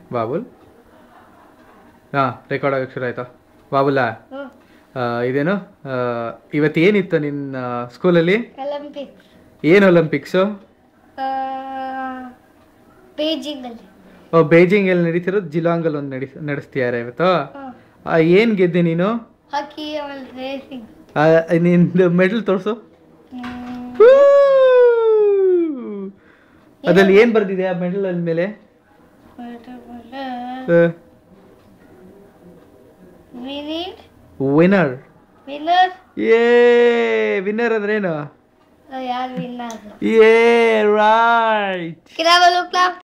ಬಾಬುಲ್ ಹಾಂ ರೆಕಾರ್ಡ್ ಆಗಕ್ಕೆ ಶುರು ಆಯ್ತಾ ಬಾಬುಲಾ ಹ್ಞೂ ಆ, ಇದೇನು ಆ, ಇವತ್ತು ಏನಿತ್ತು ನಿನ್ನ ಸ್ಕೂಲಲ್ಲಿ ಒಲಿಂಪಿಕ್ಸ್ ಏನು ಒಲಿಂಪಿಕ್ಸು ಬೀಜಿಂಗಲ್ಲಿ ಓ ಬೇಜಿಂಗಲ್ಲಿ ನಡೀತಿರೋದು ಜಿಲಾಂಗಲ್ಲಿ ಒಂದು ನಡಿ ನಡೆಸ್ತೀಯಾರ ಇವತ್ತು ಆ, ಏನ್ ಗೆದ್ದೆ ನೀನು ಹಾಕಿ ಆಮೇಲೆ ರೇಸಿಂಗ್ ಆ, ನಿಂದು ಮೆಡಲ್ ತೋರಿಸು ಅದ್ರಲ್ಲಿ ಏನ್ ಬರ್ದಿದೆ ಆ ಮೆಡಲ್ ಮೇಲೆ ವಿನಿಟ್ ವಿನರ್ ವಿನ್ನರ್ ಏ ವಿನ್ನರ್ ಅಂದ್ರೇನು ಯಾರು ವಿನ್ನರ್ ಏ ರೈಟ್ ಕಿರಾಬಲು ಕ್ಲಾಪ್